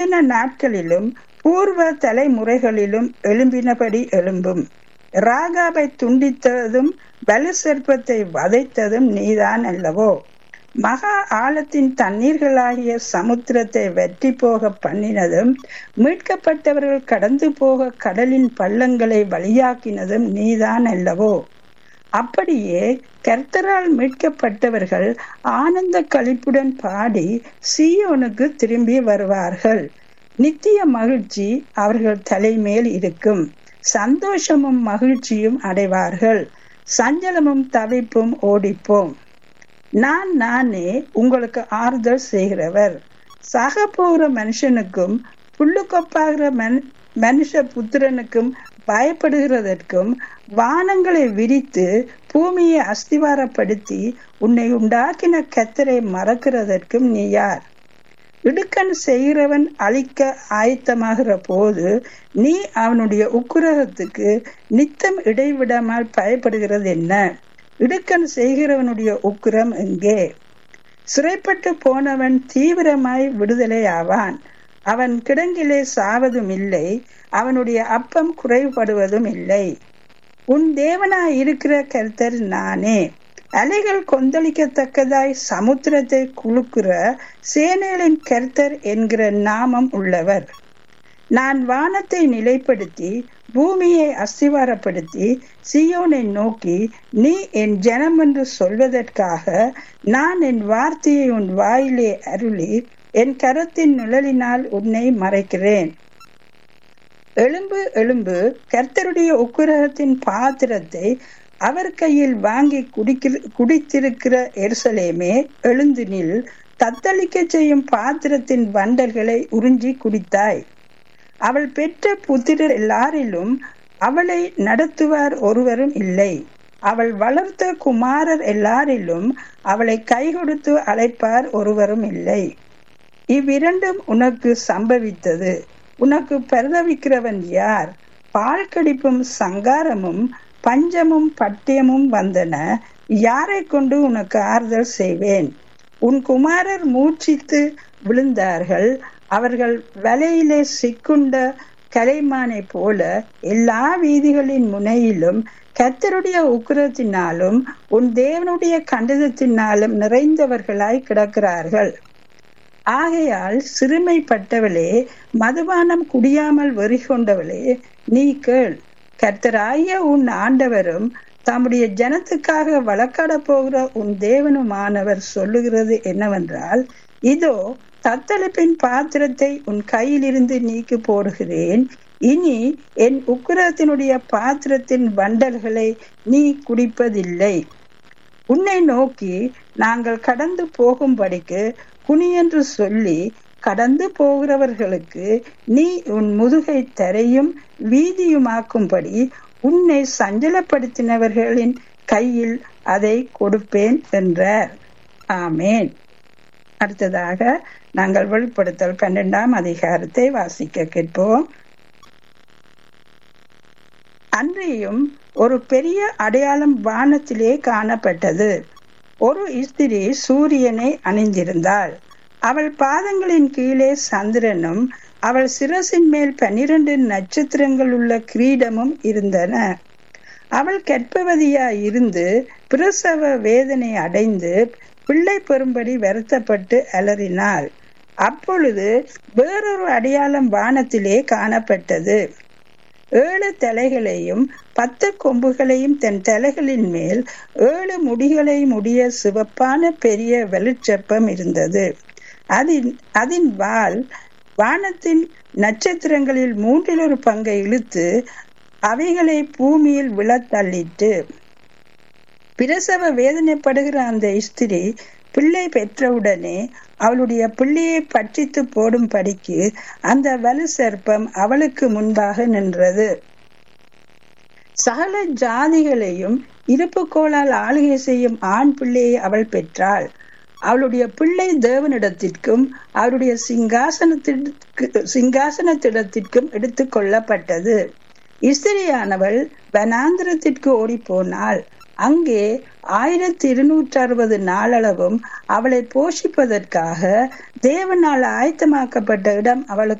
முந்தின நாட்களிலும் பூர்வ தலைமுறைகளிலும் எழும்பினபடி எழும்பும் ராகாவை துண்டித்ததும் பலு சர்ப்பத்தை வதைத்ததும் நீதான் அல்லவோ மகா ஆழத்தின் தண்ணீர்களாகிய சமுத்திரத்தை வெற்றி போக பண்ணினதும் மீட்கப்பட்டவர்கள் கடந்து போக கடலின் பள்ளங்களை வழியாக்கினதும் நீதான் அல்லவோ அப்படியே கர்த்தரால் மீட்கப்பட்டவர்கள் ஆனந்த களிப்புடன் பாடி சீயோனுக்கு திரும்பி வருவார்கள் நித்திய மகிழ்ச்சி அவர்கள் தலைமேல் இருக்கும் சந்தோஷமும் மகிழ்ச்சியும் அடைவார்கள் சஞ்சலமும் தவிப்பும் ஓடிப்போம் நான் நானே உங்களுக்கு ஆறுதல் செய்கிறவர் சக போகிற மனுஷனுக்கும் புல்லுக்கொப்பாகிற மன் மனுஷ புத்திரனுக்கும் பயப்படுகிறதற்கும் வானங்களை விரித்து பூமியை அஸ்திவாரப்படுத்தி உன்னை உண்டாக்கின கத்தரை மறக்கிறதற்கும் நீ யார் இடுக்கன் செய்கிறவன் அழிக்க ஆயத்தமாகிற போது நீ அவனுடைய உக்குரகத்துக்கு நித்தம் இடைவிடாமல் பயப்படுகிறது என்ன இடுக்கன் செய்கிறவனுடைய உக்குரம் எங்கே சிறைப்பட்டு போனவன் தீவிரமாய் விடுதலை ஆவான் அவன் கிடங்கிலே சாவதும் இல்லை அவனுடைய அப்பம் குறைபடுவதும் இல்லை உன் தேவனாய் இருக்கிற கர்த்தர் நானே அலைகள் கொந்தளிக்கத்தக்கதாய் சமுத்திரத்தை குலுக்குற சேனைகளின் கர்த்தர் என்கிற நாமம் உள்ளவர் நான் வானத்தை நிலைப்படுத்தி பூமியை அஸ்திவாரப்படுத்தி சியோனை நோக்கி நீ என் ஜனம் என்று சொல்வதற்காக நான் என் வார்த்தையை உன் வாயிலே அருளி என் கரத்தின் நிழலினால் உன்னை மறைக்கிறேன் எலும்பு எலும்பு கர்த்தருடைய உக்குரகத்தின் பாத்திரத்தை அவர் கையில் வாங்கி குடிக்கிற குடித்திருக்கிற எருசலேமே எழுந்து நில் தத்தளிக்க செய்யும் பாத்திரத்தின் வண்டல்களை உறிஞ்சி குடித்தாய் அவள் பெற்ற புத்திரர் எல்லாரிலும் அவளை நடத்துவார் ஒருவரும் இல்லை அவள் வளர்த்த குமாரர் எல்லாரிலும் அவளை கை கொடுத்து அழைப்பார் ஒருவரும் இல்லை இவ்விரண்டும் உனக்கு சம்பவித்தது உனக்கு பரிதவிக்கிறவன் யார் பால் கடிப்பும் சங்காரமும் பஞ்சமும் பட்டியமும் வந்தன யாரை கொண்டு உனக்கு ஆறுதல் செய்வேன் உன் குமாரர் மூச்சித்து விழுந்தார்கள் அவர்கள் வலையிலே சிக்குண்ட கலைமானை போல எல்லா வீதிகளின் முனையிலும் கத்தருடைய உக்கிரத்தினாலும் உன் தேவனுடைய கண்டதத்தினாலும் நிறைந்தவர்களாய் கிடக்கிறார்கள் ஆகையால் சிறுமைப்பட்டவளே மதுபானம் குடியாமல் வெறி கொண்டவளே நீ கேள் கர்த்தராகிய உன் ஆண்டவரும் தம்முடைய ஜனத்துக்காக வழக்காட போகிற உன் தேவனுமானவர் சொல்லுகிறது என்னவென்றால் இதோ தத்தளிப்பின் பாத்திரத்தை உன் கையிலிருந்து நீக்கி போடுகிறேன் இனி என் உக்கிரத்தினுடைய பாத்திரத்தின் வண்டல்களை நீ குடிப்பதில்லை உன்னை நோக்கி நாங்கள் கடந்து போகும்படிக்கு குனியென்று சொல்லி கடந்து போகிறவர்களுக்கு நீ உன் முதுகை தரையும் வீதியுமாக்கும்படி உன்னை சஞ்சலப்படுத்தினவர்களின் கையில் அதை கொடுப்பேன் என்றார் ஆமேன் அடுத்ததாக நாங்கள் வெளிப்படுத்தல் பன்னெண்டாம் அதிகாரத்தை வாசிக்க கேட்போம் அன்றியும் ஒரு பெரிய அடையாளம் வானத்திலே காணப்பட்டது ஒரு ஸ்திரீ சூரியனை அணிந்திருந்தாள் அவள் பாதங்களின் கீழே சந்திரனும் அவள் சிரசின் மேல் பனிரெண்டு நட்சத்திரங்கள் உள்ள கிரீடமும் இருந்தன அவள் கற்பவதியாய் இருந்து பிரசவ வேதனை அடைந்து பிள்ளை பெறும்படி வருத்தப்பட்டு அலறினாள் அப்பொழுது வேறொரு அடையாளம் வானத்திலே காணப்பட்டது ஏழு தலைகளையும் பத்து கொம்புகளையும் தன் தலைகளின் மேல் ஏழு முடிகளையும் உடைய சிவப்பான பெரிய வெளிச்சப்பம் இருந்தது அதின் அதன் வால் வானத்தின் நட்சத்திரங்களில் மூன்றில் ஒரு பங்கை இழுத்து அவைகளை பூமியில் விழத்தள்ளிட்டு பிரசவ வேதனைப்படுகிற அந்த ஸ்திரீ பிள்ளை பெற்றவுடனே அவளுடைய பிள்ளையை பற்றித்து போடும் படிக்கு அந்த வலு சர்ப்பம் அவளுக்கு முன்பாக நின்றது சகல ஜாதிகளையும் இருப்புக்கோளால் ஆளுகை செய்யும் ஆண் பிள்ளையை அவள் பெற்றாள் அவளுடைய பிள்ளை தேவனிடத்திற்கும் அவருடைய சிங்காசனத்திற்கு சிங்காசனத்திடத்திற்கும் எடுத்து கொள்ளப்பட்டது இஸ்திரியானவள் வனாந்திரத்திற்கு ஓடி போனாள் அங்கே ஆயிரத்தி இருநூற்றி அறுபது நாளளவும் அவளை போஷிப்பதற்காக தேவனால் ஆயத்தமாக்கப்பட்ட இடம் அவளுக்கு